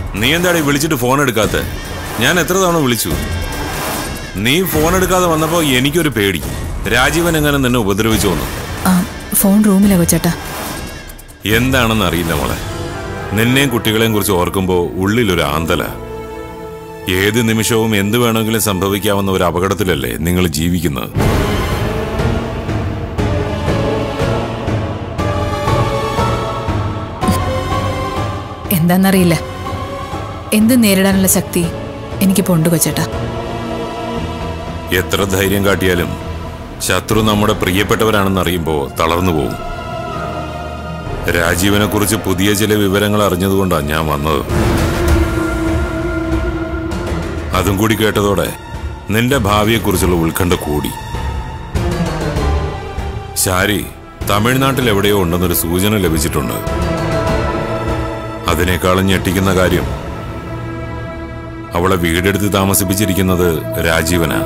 നീ എന്താടി വിളിച്ചിട്ട് ഫോൺ എടുക്കാത്ത ഞാൻ എത്ര തവണ വിളിച്ചു നീ ഫോൺ എടുക്കാതെ വന്നപ്പോ എനിക്കൊരു പേടി രാജീവൻ എങ്ങനെ നിന്നെ ഉപദ്രവിച്ചു വന്നു ആ ഫോൺ റൂമിലാ കൊച്ചേട്ടാ എന്താണെന്ന് അറിയില്ല മോളെ നിന്നെയും കുട്ടികളെയും കുറിച്ച് ഓർക്കുമ്പോൾ ഉള്ളിലൊരു ആന്തല ഏത് നിമിഷവും എന്ത് വേണമെങ്കിലും സംഭവിക്കാവുന്ന ഒരു അപകടത്തിലല്ലേ നിങ്ങൾ ജീവിക്കുന്നത് എന്താന്നറിയില്ല എന്ത് നേരിടാനുള്ള ശക്തി എനിക്കിപ്പോ ഉണ്ട് കൊച്ചേട്ടാ എത്ര ധൈര്യം കാട്ടിയാലും ശത്രു നമ്മുടെ പ്രിയപ്പെട്ടവരാണെന്ന് അറിയുമ്പോൾ തളർന്നു പോകും രാജീവനെ കുറിച്ച് പുതിയ ചില വിവരങ്ങൾ അറിഞ്ഞതുകൊണ്ടാണ് ഞാൻ വന്നത് അതും കൂടി കേട്ടതോടെ നിന്റെ ഭാവിയെക്കുറിച്ചുള്ള ഉത്കണ്ഠ കൂടി ശാരി തമിഴ്നാട്ടിൽ എവിടെയോ ഉണ്ടെന്നൊരു സൂചന ലഭിച്ചിട്ടുണ്ട് അതിനേക്കാളും ഞെട്ടിക്കുന്ന കാര്യം അവളെ വീടെടുത്ത് താമസിപ്പിച്ചിരിക്കുന്നത് രാജീവനാ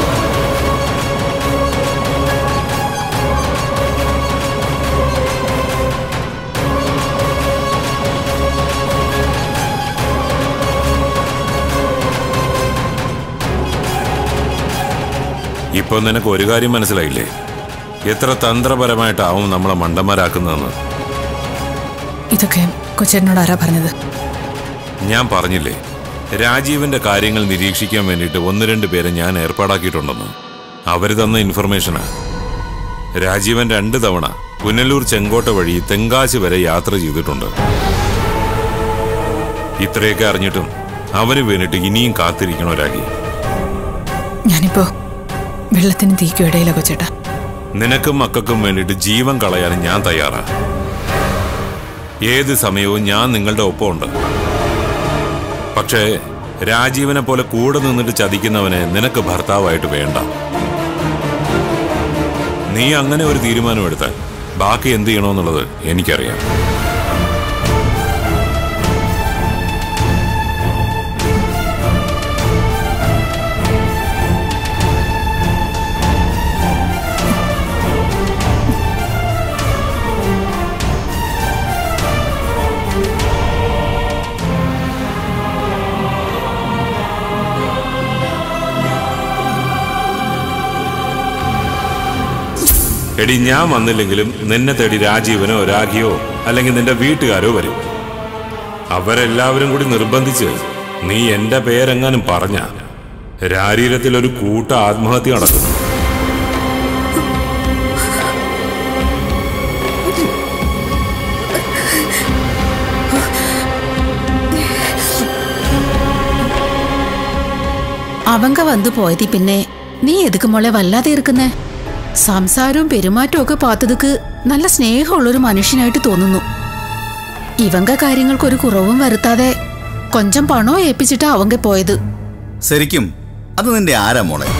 ഇപ്പൊ നിനക്ക് ഒരു കാര്യം മനസ്സിലായില്ലേ എത്ര തന്ത്രപരമായിട്ടാവും നമ്മളെ മണ്ടന്മാരാക്കുന്നതെന്ന് ഇതൊക്കെ കൊച്ചേട്ടനോട് ആരാ പറഞ്ഞത് ഞാൻ പറഞ്ഞില്ലേ രാജീവിന്റെ കാര്യങ്ങൾ നിരീക്ഷിക്കാൻ വേണ്ടിയിട്ട് ഒന്ന് രണ്ട് പേരെ ഞാൻ ഏർപ്പാടാക്കിയിട്ടുണ്ടെന്ന് അവര് തന്ന ഇൻഫർമേഷനാ രാജീവൻ രണ്ട് തവണ പുനലൂർ ചെങ്കോട്ട വഴി തെങ്കാശി വരെ യാത്ര ചെയ്തിട്ടുണ്ട് ഇത്രയൊക്കെ അറിഞ്ഞിട്ടും അവന് വേണ്ടിയിട്ട് ഇനിയും കാത്തിരിക്കണോ രാഗി ഞാനിപ്പോ വെള്ളത്തിന് തീക്കും ഇടയില കൊച്ചേട്ടാ നിനക്കും മക്കൾക്കും വേണ്ടിയിട്ട് ജീവൻ കളയാൻ ഞാൻ തയ്യാറാ ഏത് സമയവും ഞാൻ നിങ്ങളുടെ ഒപ്പമുണ്ട് പക്ഷേ രാജീവനെ പോലെ കൂടെ നിന്നിട്ട് ചതിക്കുന്നവനെ നിനക്ക് ഭർത്താവായിട്ട് വേണ്ട നീ അങ്ങനെ ഒരു തീരുമാനമെടുത്താൽ ബാക്കി എന്ത് ചെയ്യണമെന്നുള്ളത് എനിക്കറിയാം എടി ഞാൻ വന്നില്ലെങ്കിലും നിന്നെ തേടി രാജീവനോ രാഖിയോ അല്ലെങ്കിൽ നിന്റെ വീട്ടുകാരോ വരും അവരെല്ലാവരും കൂടി നിർബന്ധിച്ച് നീ എന്റെ പേരെങ്ങാനും പറഞ്ഞ രാരീരത്തിൽ ഒരു കൂട്ട ആത്മഹത്യ നടക്കും அவங்க வந்து போயതി പിന്നെ നീ എതുക്ക് മോളെ വല്ലാതെ ഇരിക്കുന്നേ സംസാരവും പെരുമാറ്റവും ഒക്കെ പാത്തതുക്ക് നല്ല സ്നേഹമുള്ളൊരു മനുഷ്യനായിട്ട് തോന്നുന്നു ഇവങ്ക കാര്യങ്ങൾക്ക് ഒരു കുറവും വരുത്താതെ കൊഞ്ചം പണോ ഏൽപ്പിച്ചിട്ടാ അവങ്ക പോയത് ശരിക്കും അത് നിന്റെ ആരാ മോളെ